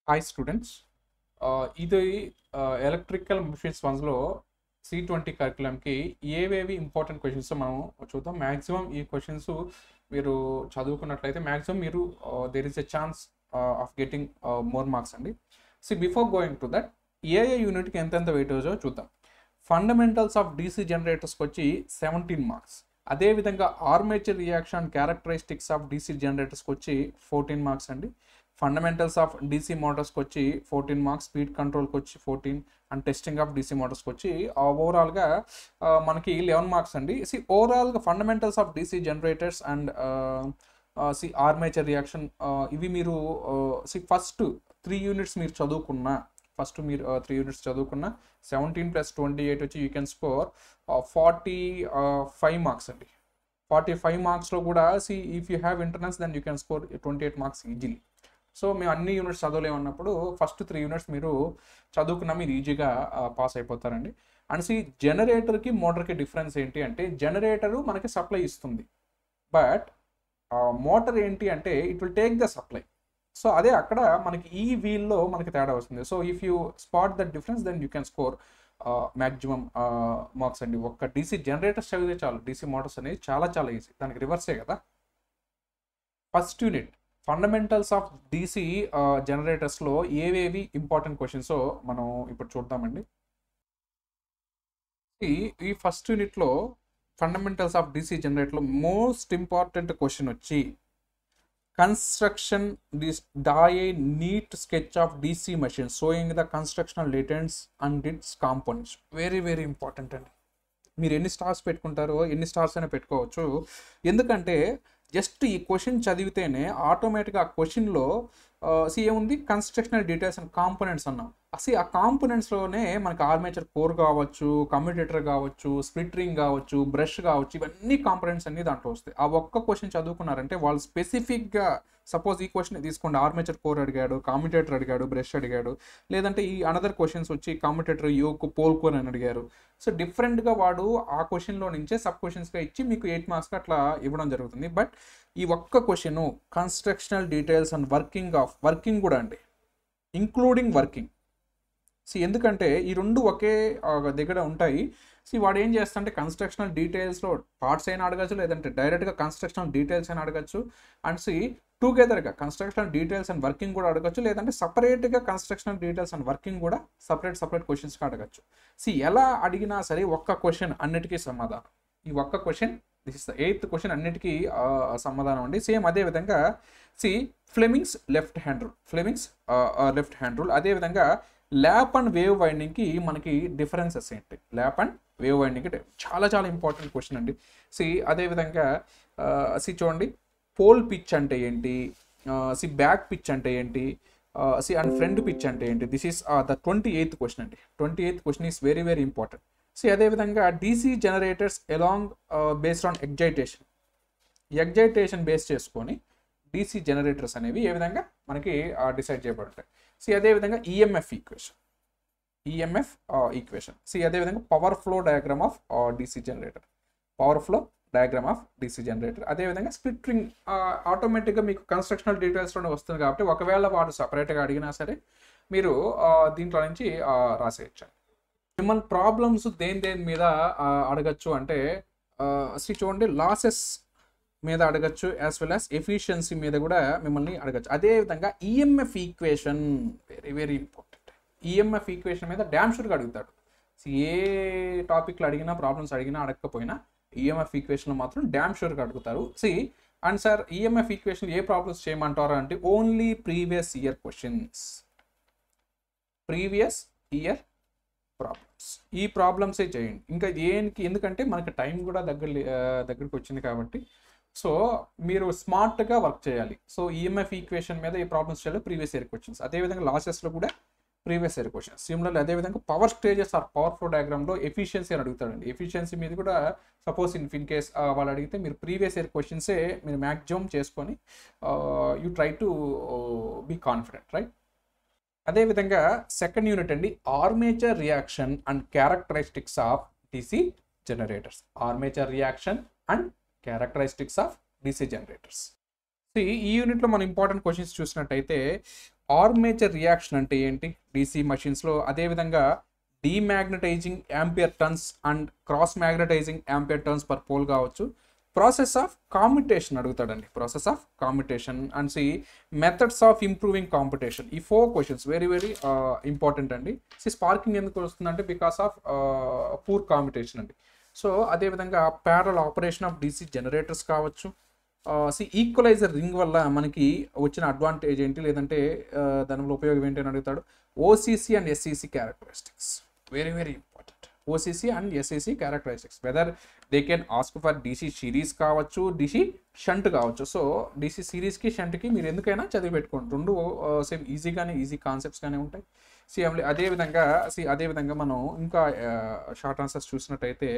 hi students ఇది electrical machines వన్స్లో C twenty కరికులంకి ఏవేవి ఇంపార్టెంట్ క్వశ్చన్స్ మనం చూద్దాం మ్యాక్సిమం ఈ క్వశ్చన్స్ మీరు చదువుకున్నట్లయితే మ్యాక్సిమం మీరు there is a chance of getting more marks అండి see before going to that ఏ ఏ యూనిట్కి ఎంతెంత వెయిటేజో చూద్దాం ఫండమెంటల్స్ ఆఫ్ డీసీ జనరేటర్స్కి వచ్చి సెవెంటీన్ మార్క్స్ అదేవిధంగా armature reaction characteristics of DC జనరేటర్స్కి వచ్చి ఫోర్టీన్ మార్క్స్ అండి ఫండమెంటల్స్ ఆఫ్ డీసీ మోటార్స్కి వచ్చి ఫోర్టీన్ మార్క్స్ స్పీడ్ కంట్రోల్కి వచ్చి fourteen and testing of DC మోటార్స్కి వచ్చి ఓవరాల్గా మనకి లెవెన్ మార్క్స్ అండి సి ఓవరాల్గా fundamentals of DC generators and see armature reaction ఇవి మీరు సి ఫస్ట్ త్రీ యూనిట్స్ మీరు చదువుకున్న ఫస్ట్ మీరు త్రీ యూనిట్స్ చదువుకున్న సెవెంటీన్ ప్లస్ ట్వంటీ ఎయిట్ వచ్చి you can score forty five marks అండి ఫార్టీ ఫైవ్ మార్క్స్లో కూడా see if you have internals then you can score twenty eight marks easily so మేము అన్ని యూనిట్స్ చదవలేమన్నప్పుడు ఫస్ట్ త్రీ యూనిట్స్ మీరు చదువుకున్న మీరు ఈజీగా పాస్ అయిపోతారండి అండ్ సి జనరేటర్కి మోటార్కి డిఫరెన్స్ ఏంటి అంటే జనరేటరు మనకి సప్లై ఇస్తుంది బట్ మోటార్ ఏంటి అంటే it will take the supply so అదే అక్కడ మనకి ఈ వీల్లో మనకి తేడా వస్తుంది so if you spot the difference then you can score maximum marks అండి ఒక్క డీసీ జనరేటర్స్ చదివితే చాలు డీసీ మోటార్స్ అనేది చాలా చాలా ఈజీ దానికి రివర్సే కదా first unit fundamentals of DC జనరేటర్స్లో ఏవేవి ఇంపార్టెంట్ క్వశ్చన్స్ మనం ఇప్పుడు చూద్దామండి ఈ ఫస్ట్ యూనిట్లో ఫండమెంటల్స్ ఆఫ్ డీసీ జనరేటర్లో మోస్ట్ ఇంపార్టెంట్ క్వశ్చన్ వచ్చి construction this draw a neat sketch of DC machine showing the constructional details and its components very very important అండి మీరు ఎన్ని స్టార్స్ పెట్టుకుంటారో ఎన్ని స్టార్స్ అయినా పెట్టుకోవచ్చు ఎందుకంటే జస్ట్ ఈ క్వశ్చన్ చదివితేనే ఆటోమేటిక్గా ఆ క్వశ్చన్లో సి ఏముంది కన్స్ట్రక్షనల్ డీటెయిల్స్ అండ్ కాంపోనెంట్స్ అన్నాం అసలు ఆ కాంపోనెంట్స్లోనే మనకి ఆర్మేచర్ కోర్ కావచ్చు కమ్యూటేటర్ కావచ్చు స్ప్లిట్ రింగ్ కావచ్చు బ్రష్ కావచ్చు ఇవన్నీ కాంపోనెంట్స్ అన్ని దాంట్లో వస్తాయి ఆ ఒక్క క్వశ్చన్ చదువుకున్నారంటే వాళ్ళు స్పెసిఫిక్గా సపోజ్ ఈ క్వశ్చన్ తీసుకోండి ఆర్మేచర్ కోర్ అడిగాడు కామ్యుటేటర్ అడిగాడు బ్రష్ అడిగాడు లేదంటే ఈ అనదర్ క్వశ్చన్స్ వచ్చి కామ్యుటేటర్ యోక్ పోల్ కోర్ అని అడిగారు సో డిఫరెంట్గా వాడు ఆ క్వశ్చన్లో నుంచే సబ్ క్వశ్చన్స్గా ఇచ్చి మీకు ఎయిట్ మార్క్స్కి అట్లా ఇవ్వడం జరుగుతుంది బట్ ఈ ఒక్క question constructional details and working of working కూడా అండి ఇంక్లూడింగ్ వర్కింగ్ సి ఎందుకంటే ఈ రెండు ఒకే దగ్గర ఉంటాయి సి వాడు ఏం చేస్తాడంటే కన్స్ట్రక్షనల్ డీటెయిల్స్లో పార్ట్స్ అయినా అడగచ్చు లేదంటే డైరెక్ట్గా కన్స్ట్రక్షనల్ డీటెయిల్స్ అయినా అడగచ్చు అండ్ సి టుగెదర్గా కన్స్ట్రక్షనల్ డీటెయిల్స్ అండ్ వర్కింగ్ కూడా అడగచ్చు లేదంటే సపరేట్గా కన్స్ట్రక్షనల్ డీటెయిల్స్ అండ్ వర్కింగ్ కూడా సపరేట్ సపరేట్ క్వశ్చన్స్గా అడగచ్చు సి ఎలా అడిగినా సరే ఒక్క క్వశ్చన్ అన్నిటికీ సమాధానం ఈ ఒక్క question this is the eighth question అన్నిటికీ సమాధానం అండి సేమ్ అదే విధంగా see Fleming's left hand rule Fleming's left hand rule అదేవిధంగా ల్యాప్ అండ్ వేవ్ వైండింగ్కి మనకి డిఫరెన్సెస్ ఏంటి ల్యాప్ అండ్ వేవ్ వైండింగ్కి చాలా చాలా ఇంపార్టెంట్ క్వశ్చన్ అండి సి అదేవిధంగా సి చూడండి పోల్ పిచ్ అంటే ఏంటి సి బ్యాక్ పిచ్ అంటే ఏంటి సి అండ్ ఫ్రంట్ పిచ్ అంటే ఏంటి this is the twenty eighth question అండి twenty eighth question is very very important see అదేవిధంగా DC generators along based on excitation excitation base చేసుకొని DC generators అనేవి ఏ విధంగా మనకి డిసైడ్ చేయబడతాయి సి అదేవిధంగా EMF equation EMF equation see అదేవిధంగా power flow diagram of DC generator power flow diagram of DC generator అదేవిధంగా స్ప్లిట్ రింగ్ ఆటోమేటిక్గా మీకు కన్స్ట్రక్షనల్ డీటెయిల్స్లోనే వస్తుంది కాబట్టి ఒకవేళ వాడు సపరేట్గా అడిగినా సరే మీరు దీంట్లో నుంచి రాసేయచ్చు మిమ్మల్ని ప్రాబ్లమ్స్ దేని దేని మీద అడగచ్చు అంటే సి చూడండి లాసెస్ మీద అడగచ్చు యాజ్ వెల్ యాజ్ ఎఫిషియన్సీ మీద కూడా మిమ్మల్ని అడగచ్చు అదేవిధంగా EMF equation very very important EMF equation మీద డ్యామ్ షూర్గా అడుగుతాడు ఏ టాపిక్లో అడిగినా ప్రాబ్లమ్స్ అడిగినా అడగకపోయినా ఈఎంఎఫ్ ఈక్వేషన్లో మాత్రం డ్యామ్ షూర్గా అడుగుతారు see and sir EMF equation ఏ ప్రాబ్లమ్స్ చేయమంటారా అంటే only previous year questions previous year problems ఈ ప్రాబ్లమ్సే చేయండి ఇంకా దేనికి ఎందుకంటే మనకి టైం కూడా దగ్గర దగ్గరికి వచ్చింది కాబట్టి సో మీరు స్మార్ట్గా వర్క్ చేయాలి సో ఈఎంఎఫ్ ఈక్వేషన్ మీద ఈ ప్రాబ్లమ్స్ చేయాలి ప్రీవియస్ ఇయర్ క్వశ్చన్స్ అదేవిధంగా లాసెస్లో కూడా ప్రీవియస్ ఇయర్ క్వశ్చన్స్ సిమిలర్లీ అదేవిధంగా power stages or power flow డయాగ్రామ్లో ఎఫిషియన్సీ అని అడుగుతాడండి ఎఫిషియన్సీ మీద కూడా సపోజ్ ఇన్ ఇన్ కేస్ వాళ్ళు అడిగితే మీరు ప్రీవియస్ ఇయర్ క్వశ్చన్సే మీరు మ్యాక్సిమం చేసుకొని you try to be confident right అదేవిధంగా సెకండ్ యూనిట్ అండి armature reaction and characteristics of DC generators armature reaction and characteristics of DC generators ఈ యూనిట్లో మనం ఇంపార్టెంట్ క్వశ్చన్స్ చూసినట్టయితే ఆర్మేచర్ రియాక్షన్ అంటే ఏంటి డీసీ మషిన్స్లో అదేవిధంగా demagnetising ampere turns and cross magnetising ampere turns per pole కావచ్చు ప్రాసెస్ ఆఫ్ కాంపిటేషన్ అడుగుతాడండి process of commutation and see methods of improving commutation ఈ four questions very very important అండి see sparking ఎందుకు వస్తుందంటే బికాస్ ఆఫ్ పూర్ కాంపిటేషన్ అండి so అదేవిధంగా parallel operation of DC generators కావచ్చు see equaliser ring వల్ల మనకి వచ్చిన అడ్వాంటేజ్ ఏంటి లేదంటే uh, దానివల్ల ఉపయోగం ఏంటి అని అడుగుతాడు OCC and SEC characteristics very very important OCC and SEC characteristics whether they can ask for DC series కావచ్చు డీసీ షంట్ కావచ్చు సో డీసీ సిరీస్కి షంట్కి మీరు ఎందుకైనా చదివి పెట్టుకోండి రెండు సేమ్ ఈజీగానే ఈజీ కాన్సెప్ట్స్గానే ఉంటాయి సి అదేవిధంగా సి అదేవిధంగా మనం ఇంకా షార్ట్ ఆన్సర్స్ చూసినట్టయితే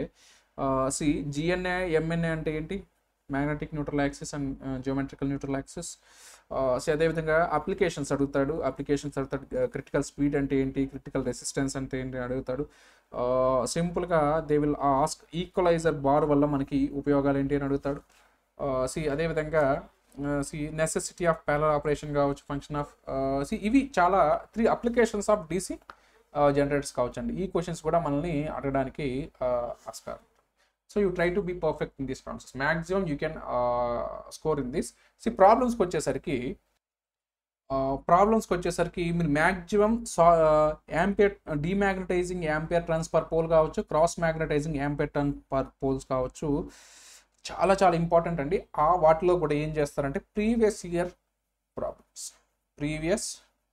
సి జిఎన్ఏ ఎంఎన్ఏ అంటే ఏంటి magnetic neutral axis and geometrical neutral axis so అదేవిధంగా అప్లికేషన్స్ అడుగుతాడు అప్లికేషన్స్ అడుగుతాడు క్రిటికల్ స్పీడ్ అంటే ఏంటి క్రిటికల్ రెసిస్టెన్స్ అంటే ఏంటి అడుగుతాడు సింపుల్గా they will ask equalizer bar వల్ల మనకి ఉపయోగాలు ఏంటి అని అడుగుతాడు సి అదేవిధంగా see necessity of parallel operation కావచ్చు ఫంక్షన్ ఆఫ్ సి ఇవి చాలా three applications of DC generators కావచ్చు అండి ఈ క్వశ్చన్స్ కూడా మనల్ని అడగడానికి ఆస్కారం so you try to be perfect in this process maximum you can score in this see ప్రాబ్లమ్స్కి వచ్చేసరికి ప్రాబ్లమ్స్కి వచ్చేసరికి మీరు మ్యాక్సిమం సా ampere demagnetizing ampere turns per pole కావచ్చు cross magnetising ampere turn per poles కావచ్చు చాలా చాలా ఇంపార్టెంట్ అండి ఆ వాటిలో కూడా ఏం చేస్తారంటే previous year problems previous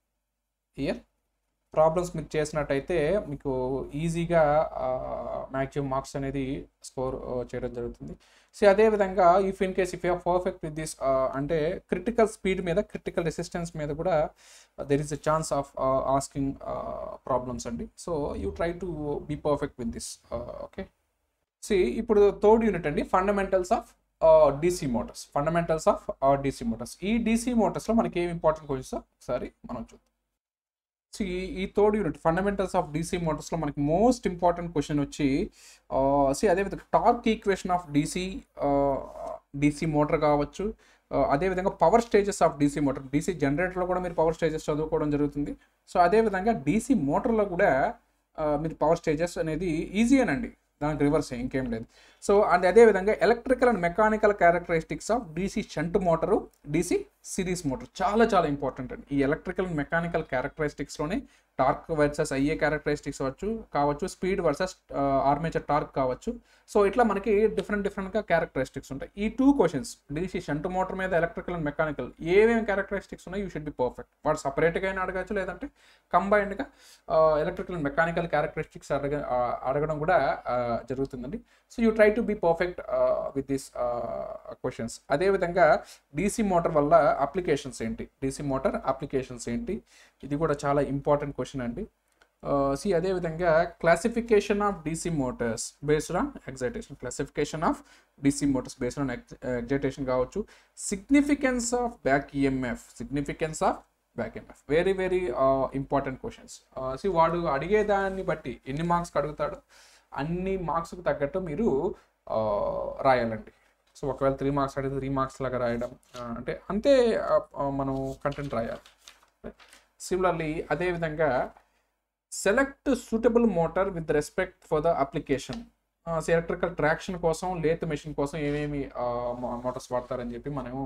year problems మీరు చేసినట్టయితే మీకు ఈజీగా మ్యాక్సిమం మార్క్స్ అనేది స్కోర్ చేయడం జరుగుతుంది సో అదేవిధంగా if in case if you perfect with this అంటే క్రిటికల్ స్పీడ్ మీద క్రిటికల్ రెసిస్టెన్స్ మీద కూడా there is a chance of asking problems అండి so you try to be perfect with this okay see ఇప్పుడు third unit అండి fundamentals of DC motors fundamentals of DC motors ఈ డీసీ మోటార్స్లో మనకి ఏం ఇంపార్టెంట్ క్వశ్చన్స్ ఒకసారి మనం చూద్దాం సో ఈ ఈ third unit fundamentals of DC మోటార్స్లో మనకి మోస్ట్ ఇంపార్టెంట్ క్వశ్చన్ వచ్చి సి అదేవిధంగా torque equation of DC DC motor కావచ్చు అదేవిధంగా power stages of DC motor DC జనరేటర్లో కూడా మీరు పవర్ స్టేజెస్ చదువుకోవడం జరుగుతుంది సో అదేవిధంగా డీసీ మోటార్లో కూడా మీరు పవర్ స్టేజెస్ అనేది ఈజీయేనండి దానికి రివర్స్ ఇంకేం లేదు సో అండ్ అదేవిధంగా electrical and mechanical characteristics of DC shunt motor DC series motor చాలా చాలా ఇంపార్టెంట్ అండి ఈ ఎలక్ట్రికల్ అండ్ మెకానికల్ క్యారెక్టరిస్టిక్స్లోనే టార్క్ వర్సెస్ అయ్యే క్యారెక్టరిస్టిక్స్ వచ్చు కావచ్చు స్పీడ్ వర్సెస్ ఆర్మేచర్ టార్క్ కావచ్చు సో ఇట్లా మనకి డిఫరెంట్ డిఫరెంట్గా క్యారెక్టరిస్టిక్స్ ఉంటాయి ఈ two questions DC shunt motor మీద ఎలక్ట్రికల్ అండ్ మెకానికల్ ఏమేమి క్యారెక్టరిస్టిక్స్ ఉన్నాయి యూ షుడ్ బి పర్ఫెక్ట్ వాడు సపరేట్గా అయినా అడగచ్చు లేదంటే కంబైన్డ్గా ఎలక్ట్రికల్ అండ్ మెకానికల్ క్యారెక్టరిస్టిక్స్ అడగ అడగడం కూడా జరుగుతుందండి so you try to be perfect with this questions అదేవిధంగా డీసీ మోటార్ వల్ల అప్లికేషన్స్ ఏంటి డీసీ మోటార్ అప్లికేషన్స్ ఏంటి ఇది కూడా చాలా ఇంపార్టెంట్ క్వశ్చన్ అండి సి అదేవిధంగా classification of DC motors based on excitation classification of DC motors based on excitation కావచ్చు significance of back EMF significance of back EMF very very important questions see వాడు అడిగేదాన్ని బట్టి ఎన్ని మార్క్స్కి అడుగుతాడు అన్ని మార్క్స్కి తగ్గట్టు మీరు రాయాలండి సో ఒకవేళ త్రీ మార్క్స్ అడిగితే త్రీ మార్క్స్ లాగా రాయడం అంటే అంతే మనం కంటెంట్ రాయాలి సిమిలర్లీ అదేవిధంగా select suitable motor with respect for the application electrical traction కోసం లేత్ మెషిన్ కోసం ఏమేమి మోటార్స్ వాడతారని చెప్పి మనము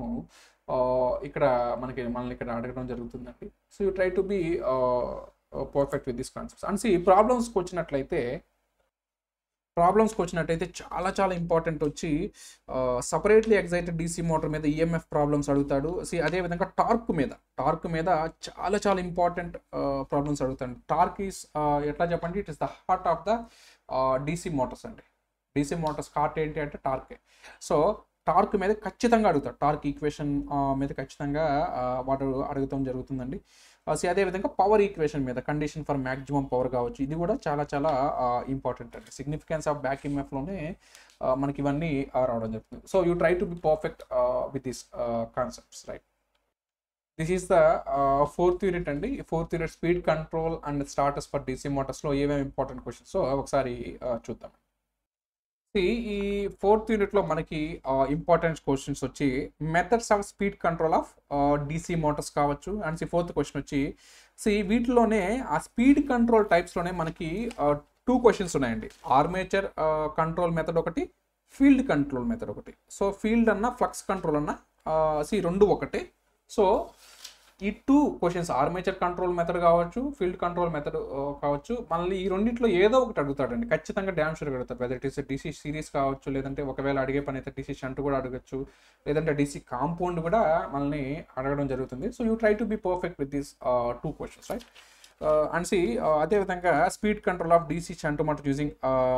ఇక్కడ మనకి మనల్ని ఇక్కడ అడగడం జరుగుతుందండి so you try to be perfect with this concepts and see ప్రాబ్లమ్స్కి వచ్చినట్లయితే ప్రాబ్లమ్స్కి వచ్చినట్టయితే చాలా చాలా ఇంపార్టెంట్ వచ్చి సపరేట్లీ ఎగ్జైటెడ్ డీసీ మోటార్ మీద ఈఎంఎఫ్ ప్రాబ్లమ్స్ అడుగుతాడు సి అదేవిధంగా టార్క్ మీద టార్క్ మీద చాలా చాలా ఇంపార్టెంట్ ప్రాబ్లమ్స్ అడుగుతాడు టార్క్ ఈస్ ఎట్లా చెప్పండి it is the heart of the DC motors అండి డీసీ మోటార్స్ హార్ట్ ఏంటి అంటే టార్కే సో టార్క్ మీద ఖచ్చితంగా అడుగుతాడు టార్క్ ఈక్వేషన్ మీద ఖచ్చితంగా వాడు అడుగుతాం జరుగుతుందండి సో అదేవిధంగా పవర్ ఈక్వేషన్ మీద కండిషన్ ఫర్ మ్యాక్సిమం పవర్ కావచ్చు ఇది కూడా చాలా చాలా ఇంపార్టెంట్ అండి సిగ్నిఫికెన్స్ ఆఫ్ బ్యాక్ ఎంఎఫ్లోనే మనకి ఇవన్నీ రావడం జరుగుతుంది so you try to be perfect with this concepts right this is the fourth unit అండి fourth unit speed control and starters for DC మోటార్స్లో ఏమేమి ఇంపార్టెంట్ క్వశ్చన్స్ సో ఒకసారి చూద్దాం See, ఈ ఫోర్త్ యూనిట్లో మనకి ఇంపార్టెంట్ క్వశ్చన్స్ వచ్చి methods of speed control of DC motors కావచ్చు అండ్ సి ఫోర్త్ క్వశ్చన్ వచ్చి సి వీటిలోనే ఆ స్పీడ్ కంట్రోల్ టైప్స్లోనే మనకి టూ క్వశ్చన్స్ ఉన్నాయండి ఆర్మేచర్ కంట్రోల్ మెథడ్ ఒకటి ఫీల్డ్ కంట్రోల్ మెథడ్ ఒకటి సో ఫీల్డ్ అన్న ఫ్లక్స్ కంట్రోల్ అన్న సి రెండు ఒకటే సో ఈ two questions armature control method కావచ్చు ఫీల్డ్ కంట్రోల్ మెథడ్ కావచ్చు మళ్ళీ ఈ రెండింటిలో ఏదో ఒకటి అడుగుతాడండి ఖచ్చితంగా డ్యామ్ షూర్ అడుగుతాడు weather it is DC series కావచ్చు లేదంటే ఒకవేళ అడిగే పని అయితే డీసీ షంట్ కూడా అడగచ్చు లేదంటే డీసీ కాంపౌండ్ కూడా మనల్ని అడగడం జరుగుతుంది so you try to be perfect with these two questions right and see అదేవిధంగా speed control of DC shunt motor using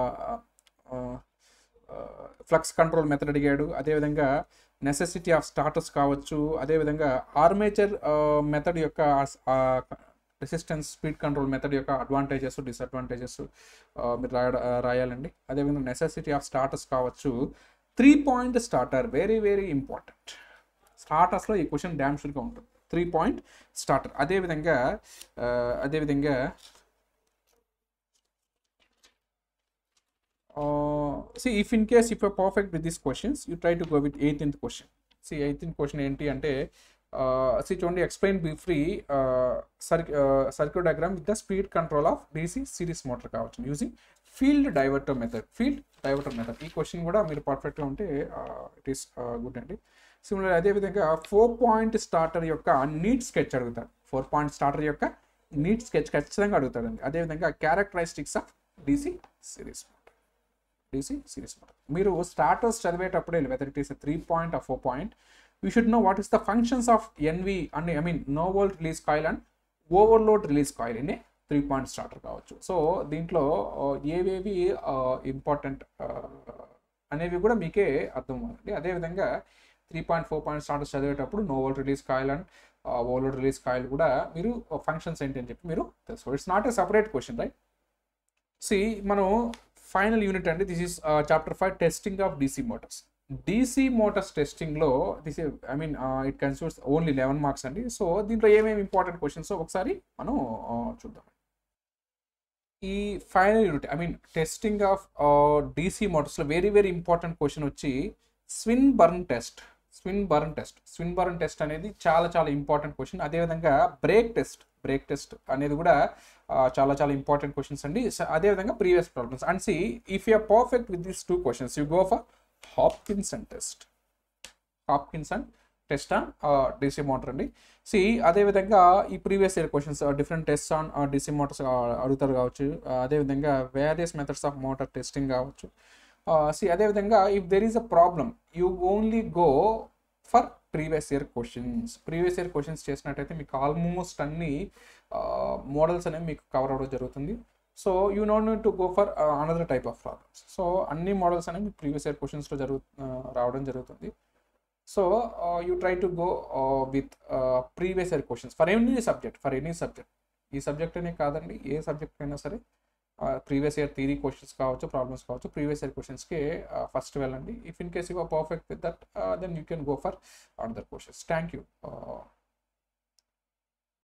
flux control method అడిగాడు అదేవిధంగా నెసెసిటీ ఆఫ్ స్టాటస్ కావచ్చు అదేవిధంగా ఆర్మేచర్ మెథడ్ యొక్క రెసిస్టెన్స్ స్పీడ్ కంట్రోల్ మెథడ్ యొక్క advantages disadvantages మీరు రాయ రాయాలండి అదేవిధంగా నెసెసిటీ ఆఫ్ స్టాటస్ కావచ్చు three point starter very very important స్టార్టర్స్లో ఈ క్వశ్చన్ డ్యామ్ షూర్గా ఉంటుంది త్రీ పాయింట్ స్టార్టర్ అదేవిధంగా అదేవిధంగా see if in case if you're perfect with these questions you try to go with 18th question see 18th question ఏంటి అంటే see చూడండి explain briefly uh, circ- uh, circuit diagram with the speed control of DC series motor కావచ్చు using field diverter method field diverter method ఈ question కూడా మీరు పర్ఫెక్ట్గా ఉంటే it is good అండి సిమిలర్ అదేవిధంగా ఫోర్ పాయింట్ స్టార్టర్ యొక్క నీట్ స్కెచ్ అడుగుతాడు ఫోర్ పాయింట్ స్టార్టర్ యొక్క నీట్ స్కెచ్ ఖచ్చితంగా అడుగుతాడండి అదేవిధంగా characteristics of DC series DC series model మీరు స్టార్టర్స్ చదివేటప్పుడే whether it is three point of four point you should know what is the functions of NV and I mean no volt release coil and overload release coil in three point starter కావచ్చు so దీంట్లో ఏవేవి important అనేవి కూడా మీకే అర్థం అవ్వాలండి అదేవిధంగా three point four point starters చదివేటప్పుడు no volt release coil and overload release coil కూడా మీరు ఫంక్షన్స్ ఏంటి అని చెప్పి మీరు తెలుసుకోవాలి it's not a separate question right see మనం ఫైనల్ యూనిట్ అండి this is chapter five testing of DC motors DC motors టెస్టింగ్లో this I mean it considers only eleven marks అండి సో దీంట్లో ఏమేమి ఇంపార్టెంట్ క్వశ్చన్స్ ఒకసారి మనం చూద్దాం ఈ final unit I mean testing of DC మోటార్స్లో వెరీ వెరీ ఇంపార్టెంట్ క్వశ్చన్ వచ్చి Swinburne test Swinburne test Swinburne test అనేది చాలా చాలా ఇంపార్టెంట్ క్వశ్చన్ అదేవిధంగా బ్రేక్ టెస్ట్ బ్రేక్ టెస్ట్ అనేది కూడా చాలా చాలా ఇంపార్టెంట్ క్వశ్చన్స్ అండి అదేవిధంగా previous problems and see if you perfect with these two questions you go for Hopkinson test Hopkinson test on DC motor అండి సి అదేవిధంగా ఈ previous year questions different test on DC motors అడుగుతారు కావచ్చు అదేవిధంగా various methods of motor testing కావచ్చు see అదేవిధంగా if there is a problem you only go for previous year questions previous year questions చేసినట్టయితే మీకు ఆల్మోస్ట్ అన్ని మోడల్స్ అనేవి మీకు కవర్ అవ్వడం జరుగుతుంది so you not need to go for another type of problems so అన్ని models అనేవి మీకు ప్రీవియస్ ఇయర్ క్వశ్చన్స్లో జరుగు రావడం జరుగుతుంది so you try to go with previous year questions for any subject for any subject ఈ సబ్జెక్ట్ అనే కాదండి ఏ సబ్జెక్ట్ అయినా సరే ప్రీవియస్ ఇయర్ థీరీ క్వశ్చన్స్ కావచ్చు ప్రాబ్లమ్స్ కావచ్చు ప్రీవియస్ ఇయర్ క్వశ్చన్స్కి ఫస్ట్ వెళ్ళండి if in case you perfect with that then you can go for another questions thank you